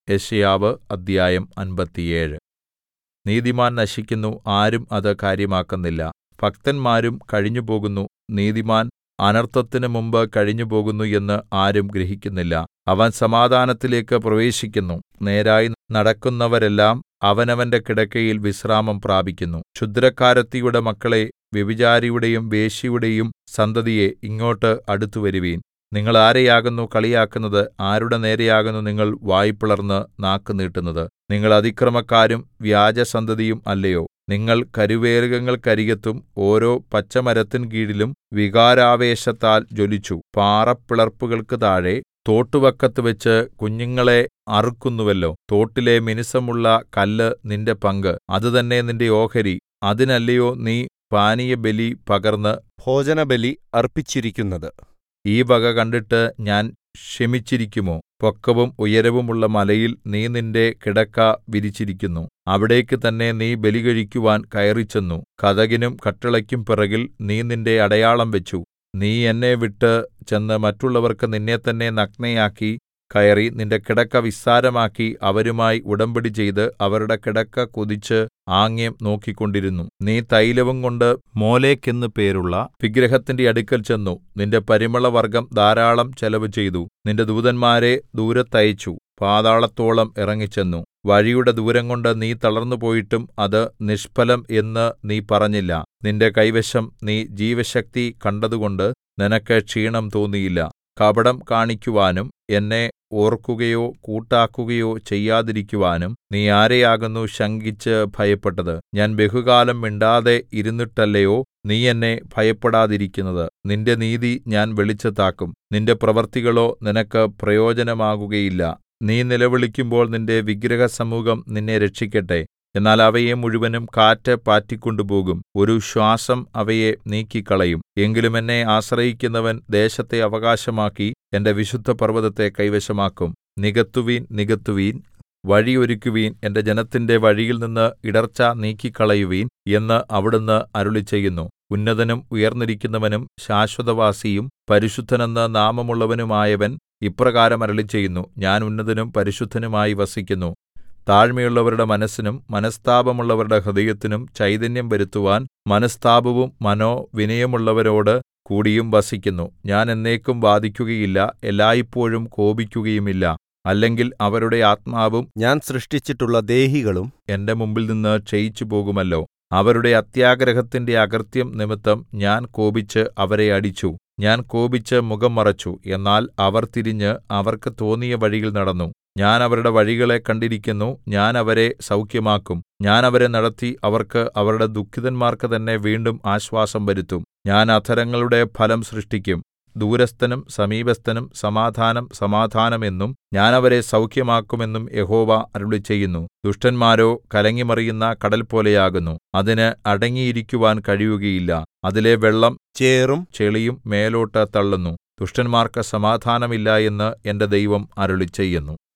യെശയ്യാവ് അദ്ധ്യായം അമ്പത്തിയേഴ് നീതിമാൻ നശിക്കുന്നു ആരും അത് കാര്യമാക്കുന്നില്ല ഭക്തന്മാരും കഴിഞ്ഞുപോകുന്നു നീതിമാൻ അനർത്ഥത്തിന് മുമ്പ് കഴിഞ്ഞുപോകുന്നു എന്ന് ആരും ഗ്രഹിക്കുന്നില്ല അവൻ സമാധാനത്തിലേക്ക് പ്രവേശിക്കുന്നു നേരായി നടക്കുന്നവരെല്ലാം അവനവന്റെ കിടക്കയിൽ വിശ്രാമം പ്രാപിക്കുന്നു ക്ഷുദ്രക്കാരത്തിയുടെ മക്കളേ വ്യഭിചാരിയുടെയും വേശ്യയുടെയും സന്തതിയെ ഇങ്ങോട്ട് അടുത്തുവരുവിൻ നിങ്ങൾ ആരെയാകുന്നു കളിയാക്കുന്നത് ആരുടെ നേരെയാകുന്നു നിങ്ങൾ വായ് പിളർന്ന് നാക്ക് നീട്ടുന്നത് നിങ്ങൾ അതിക്രമക്കാരും വ്യാജസന്തതിയും അല്ലയോ നിങ്ങൾ കരുവേലകങ്ങൾക്കരികത്തും ഓരോ പച്ചമരത്തിൻ കീഴിലും വികാരാവേശത്താൽ ജ്വലിച്ചു പാറപ്പിളർപ്പുകൾക്ക് താഴെ തോട്ടുവക്കത്തുവച്ച് കുഞ്ഞുങ്ങളെ അറുക്കുന്നുവല്ലോ തോട്ടിലെ മിനുസമുള്ള കല്ല് നിന്റെ പങ്ക് അതുതന്നെ നിന്റെ ഓഹരി അതിനല്ലയോ നീ പാനീയബലി പകർന്ന് ഭോജനബലി അർപ്പിച്ചിരിക്കുന്നത് ഈ വക കണ്ടിട്ട് ഞാൻ ക്ഷമിച്ചിരിക്കുമോ പൊക്കവും ഉയരവുമുള്ള മലയിൽ നീ നിന്റെ കിടക്ക വിരിച്ചിരിക്കുന്നു അവിടേക്ക് തന്നെ നീ ബലികഴിക്കുവാൻ കയറിച്ചെന്നു കതകിനും കട്ടിളയ്ക്കും പിറകിൽ നീ നിന്റെ അടയാളം വെച്ചു നീ എന്നെ വിട്ട് ചെന്ന് മറ്റുള്ളവർക്ക് നിന്നെത്തന്നെ നഗ്നയാക്കി കയറി നിന്റെ കിടക്ക വിസ്താരമാക്കി അവരുമായി ഉടമ്പടി ചെയ്ത് അവരുടെ കിടക്ക കൊതിച്ച് ആംഗ്യം നോക്കിക്കൊണ്ടിരുന്നു നീ തൈലവും കൊണ്ട് മോലേക്ക് എന്ന് പേരുള്ള വിഗ്രഹത്തിന്റെ അടുക്കൽ ചെന്നു നിന്റെ പരിമളവർഗ്ഗം ധാരാളം ചെലവ് ചെയ്തു നിന്റെ ദൂതന്മാരെ ദൂരത്തയച്ചു പാതാളത്തോളം ഇറങ്ങിച്ചെന്നു വഴിയുടെ ദൂരംകൊണ്ട് നീ തളർന്നുപോയിട്ടും അത് നിഷ്ഫലം എന്ന് നീ പറഞ്ഞില്ല നിന്റെ കൈവശം നീ ജീവശക്തി കണ്ടതുകൊണ്ട് നിനക്ക് ക്ഷീണം തോന്നിയില്ല കപടം കാണിക്കുവാനും എന്നെ ഓർക്കുകയോ കൂട്ടാക്കുകയോ ചെയ്യാതിരിക്കുവാനും നീ ആരെയാകുന്നു ശങ്കിച്ച് ഭയപ്പെട്ടത് ഞാൻ ബഹുകാലം മിണ്ടാതെ ഇരുന്നിട്ടല്ലയോ നീ എന്നെ ഭയപ്പെടാതിരിക്കുന്നത് നിന്റെ നീതി ഞാൻ വെളിച്ചത്താക്കും നിന്റെ പ്രവൃത്തികളോ നിനക്ക് പ്രയോജനമാകുകയില്ല നീ നിലവിളിക്കുമ്പോൾ നിന്റെ വിഗ്രഹസമൂഹം നിന്നെ രക്ഷിക്കട്ടെ എന്നാൽ അവയെ മുഴുവനും കാറ്റ് പാറ്റിക്കൊണ്ടുപോകും ഒരു ശ്വാസം അവയെ നീക്കിക്കളയും എങ്കിലും എന്നെ ആശ്രയിക്കുന്നവൻ ദേശത്തെ അവകാശമാക്കി എന്റെ വിശുദ്ധപർവ്വതത്തെ കൈവശമാക്കും നികത്തുവീൻ നികത്തുവീൻ വഴി ഒരുക്കുവീൻ എന്റെ ജനത്തിന്റെ വഴിയിൽനിന്ന് ഇടർച്ച നീക്കിക്കളയുവീൻ എന്ന് അവിടുന്ന് അരുളിച്ചെയ്യുന്നു ഉന്നതനും ഉയർന്നിരിക്കുന്നവനും ശാശ്വതവാസിയും പരിശുദ്ധനെന്ന് നാമമുള്ളവനുമായവൻ ഇപ്രകാരം അരുളിച്ചെയ്യുന്നു ഞാൻ ഉന്നതനും പരിശുദ്ധനുമായി വസിക്കുന്നു താഴ്മയുള്ളവരുടെ മനസ്സിനും മനസ്താപമുള്ളവരുടെ ഹൃദയത്തിനും ചൈതന്യം വരുത്തുവാൻ മനസ്താപവും മനോവിനയമുള്ളവരോട് കൂടിയും വസിക്കുന്നു ഞാൻ എന്നേക്കും വാദിക്കുകയില്ല എല്ലായ്പോഴും കോപിക്കുകയുമില്ല അല്ലെങ്കിൽ അവരുടെ ആത്മാവും ഞാൻ സൃഷ്ടിച്ചിട്ടുള്ള ദേഹികളും എന്റെ മുമ്പിൽനിന്ന് ക്ഷയിച്ചുപോകുമല്ലോ അവരുടെ അത്യാഗ്രഹത്തിന്റെ അകൃത്യം നിമിത്തം ഞാൻ കോപിച്ച് അവരെ അടിച്ചു ഞാൻ കോപിച്ച് മുഖം മറച്ചു എന്നാൽ അവർ തിരിഞ്ഞ് അവർക്ക് തോന്നിയ വഴിയിൽ നടന്നു ഞാൻ അവരുടെ വഴികളെ കണ്ടിരിക്കുന്നു ഞാൻ അവരെ സൗഖ്യമാക്കും ഞാൻ അവരെ നടത്തി അവർക്ക് അവരുടെ ദുഃഖിതന്മാർക്ക് തന്നെ വീണ്ടും ആശ്വാസം വരുത്തും ഞാൻ അധരങ്ങളുടെ ഫലം സൃഷ്ടിക്കും ദൂരസ്ഥനും സമീപസ്ഥനും സമാധാനം സമാധാനം എന്നും ഞാൻ അവരെ സൗഖ്യമാക്കുമെന്നും യഹോവ അരുളിച്ചെയ്യുന്നു ദുഷ്ടന്മാരോ കലങ്ങിമറിയുന്ന കടൽ പോലെയാകുന്നു അതിന് അടങ്ങിയിരിക്കുവാൻ കഴിയുകയില്ല അതിലെ വെള്ളം ചേറും ചെളിയും മേലോട്ട് തള്ളുന്നു ദുഷ്ടന്മാർക്ക് സമാധാനമില്ല എന്ന് എന്റെ ദൈവം അരുളിച്ചെയ്യുന്നു